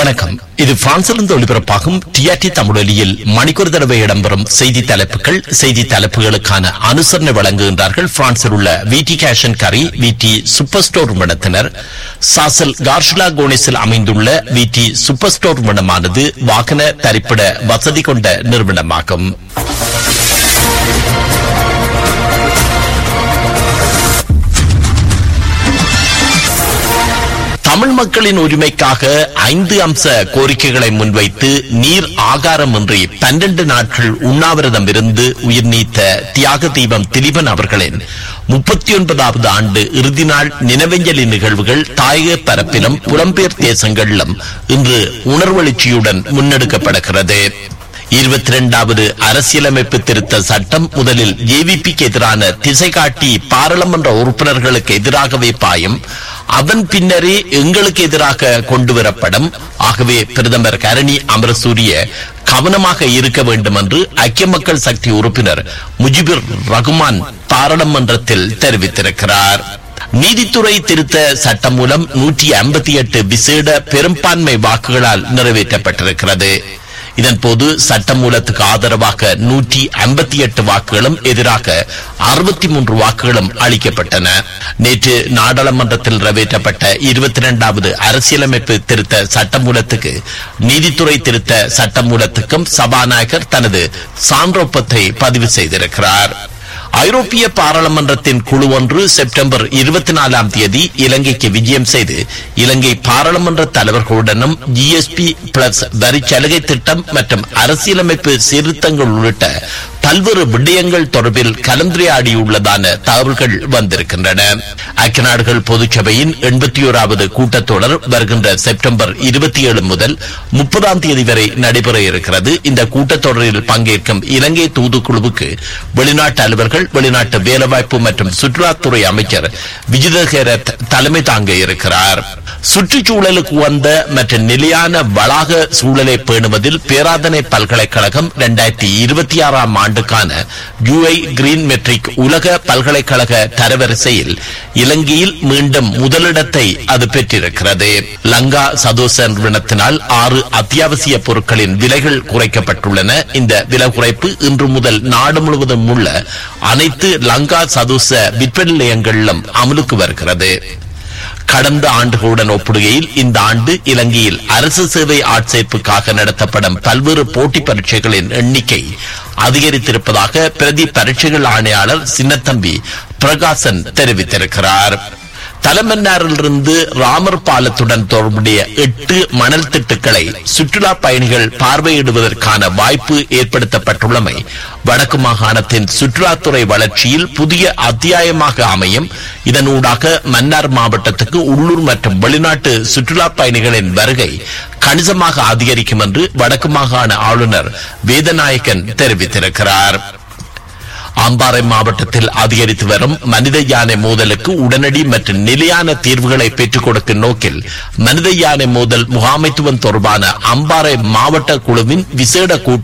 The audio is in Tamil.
வணக்கம் இது பிரான்சிலிருந்து ஒளிபரப்பாகும் டிஆர்டி தமிழொலியில் மணிக்கொரு தடவை இடம்பெறும் செய்தி தலைப்புகள் செய்தி தலைப்புகளுக்கான அனுசரணை வழங்குகின்றார்கள் பிரான்சில் உள்ள விடி கேஷன் கரி விடி சூப்பர் ஸ்டோர் நிறுவனத்தினர் சாசல் கார்ஷுலா கோனிஸில் அமைந்துள்ள விடி சூப்பர் ஸ்டோர் நிறுவனமானது வாகன தரிப்பிட வசதி கொண்ட நிறுவனமாகும் தமிழ் மக்களின் உரிமைக்காக ஐந்து அம்ச கோரிக்கைகளை முன்வைத்து நீர் ஆகாரமின்றி பன்னிரண்டு நாட்கள் உண்ணாவிரதம் இருந்து உயிர் நீத்த தியாக தீபம் திலீபன் அவர்களின் முப்பத்தி ஒன்பதாவது ஆண்டு இறுதி நாள் நினைவஞ்சலி நிகழ்வுகள் தாயக பரப்பிலும் புலம்பெயர் தேசங்களிலும் இன்று உணர்வெழுச்சியுடன் முன்னெடுக்கப்படுகிறது இருபத்தி இரண்டாவது அரசியலமைப்பு திருத்த சட்டம் முதலில் ஜேவிபிக்கு எதிரான திசை காட்டி பாராளுமன்ற உறுப்பினர்களுக்கு எதிராகவே பாயும் அதன் பின்னரே எங்களுக்கு எதிராக கொண்டு வரப்படும் ஆகவே பிரதமர் கரணி அமரசூரிய கவனமாக இருக்க வேண்டும் என்று ஐக்கிய மக்கள் சக்தி உறுப்பினர் முஜிபுர் ரகுமான் பாராளுமன்றத்தில் தெரிவித்திருக்கிறார் நீதித்துறை திருத்த சட்டம் மூலம் நூற்றி ஐம்பத்தி எட்டு விசேட பெரும்பான்மை வாக்குகளால் நிறைவேற்றப்பட்டிருக்கிறது இதன்போது சட்டமூலத்துக்கு ஆதரவாக நூற்றி ஐம்பத்தி எட்டு வாக்குகளும் எதிராக அறுபத்தி மூன்று வாக்குகளும் அளிக்கப்பட்டன நேற்று நாடாளுமன்றத்தில் நிறைவேற்றப்பட்ட இருபத்தி இரண்டாவது அரசியலமைப்பு திருத்த சட்டமூலத்துக்கு நீதித்துறை திருத்த சட்டமூலத்துக்கும் சபாநாயகர் தனது சான்றொப்பத்தை பதிவு செய்திருக்கிறார் ஐரோப்பிய பாராளுமன்றத்தின் குழு ஒன்று செப்டம்பர் இருபத்தி நாலாம் தேதி இலங்கைக்கு விஜயம் செய்து இலங்கை பாராளுமன்ற தலைவர்களுடனும் ஜிஎஸ்பி பிளஸ் வரி சலுகை திட்டம் மற்றும் அரசியலமைப்பு சீர்திருத்தங்கள் உள்ளிட்ட பல்வேறு விடயங்கள் தொடர்பில் கலந்துரையாடியுள்ளதான தகவல்கள் வந்திருக்கின்றன ஐக்கிய நாடுகள் பொதுச்சபையின் எண்பத்தி ஓராவது கூட்டத்தொடர் வருகின்ற செப்டம்பர் இருபத்தி ஏழு முதல் முப்பதாம் தேதி வரை நடைபெற இருக்கிறது இந்த கூட்டத்தொடரில் பங்கேற்கும் இலங்கை தூதுக்குழுவுக்கு வெளிநாட்டு அலுவலர்கள் வெளிநாட்டு வேலைவாய்ப்பு மற்றும் சுற்றுலாத்துறை அமைச்சர் விஜிதஹேரத் தலைமை தாங்க இருக்கிறார் சுற்றுச்சூழலுக்கு வந்த மற்றும் நிலையான வளாக சூழலை பேணுவதில் பேராதனை பல்கலைக்கழகம் இரண்டாயிரத்தி இருபத்தி ஆறாம் ஆண்டுக்கான யூஐ கிரீன் மெட்ரிக் உலக பல்கலைக்கழக தரவரிசையில் இலங்கையில் மீண்டும் முதலிடத்தை அது பெற்றிருக்கிறது லங்கா சதோச நிறுவனத்தினால் ஆறு அத்தியாவசிய பொருட்களின் விலைகள் குறைக்கப்பட்டுள்ளன இந்த விலை குறைப்பு இன்று முதல் நாடு முழுவதும் உள்ள அனைத்து லங்கா சதோச விற்பனை நிலையங்களிலும் அமலுக்கு வருகிறது கடந்த ஆண்டுகளுடன் ஒப்பிடுகையில் இந்த ஆண்டு இலங்கையில் அரசு சேவை ஆட்சேர்ப்புக்காக நடத்தப்படும் பல்வேறு போட்டி பரீட்சைகளின் எண்ணிக்கை அதிகரித்திருப்பதாக பிரதி பரீட்சைகள் ஆணையாளர் சின்னத்தம்பி பிரகாசன் தெரிவித்திருக்கிறார் தலைமன்னாரிலிருந்து ராமர் பாலத்துடன் தொடர்புடைய எட்டு மணல் திட்டுக்களை சுற்றுலா பயணிகள் பார்வையிடுவதற்கான வாய்ப்பு ஏற்படுத்தப்பட்டுள்ளமை வடக்கு மாகாணத்தின் சுற்றுலாத்துறை வளர்ச்சியில் புதிய அத்தியாயமாக அமையும் இதனூடாக மன்னார் மாவட்டத்துக்கு உள்ளூர் மற்றும் வெளிநாட்டு சுற்றுலா பயணிகளின் வருகை கணிசமாக அதிகரிக்கும் என்று வடக்கு மாகாண ஆளுநர் வேதநாயகன் தெரிவித்திருக்கிறார் அம்பாறை மாவட்டத்தில் அதிகரித்து வரும் மனித யானை மோதலுக்கு உடனடி மற்றும் நிலையான தீர்வுகளை பெற்றுக் கொடுக்கும் நோக்கில் மனித யானை மோதல் முகாமைத்துவம் தொடர்பான அம்பாறை மாவட்ட குழுவின் விசேட கூட்டம்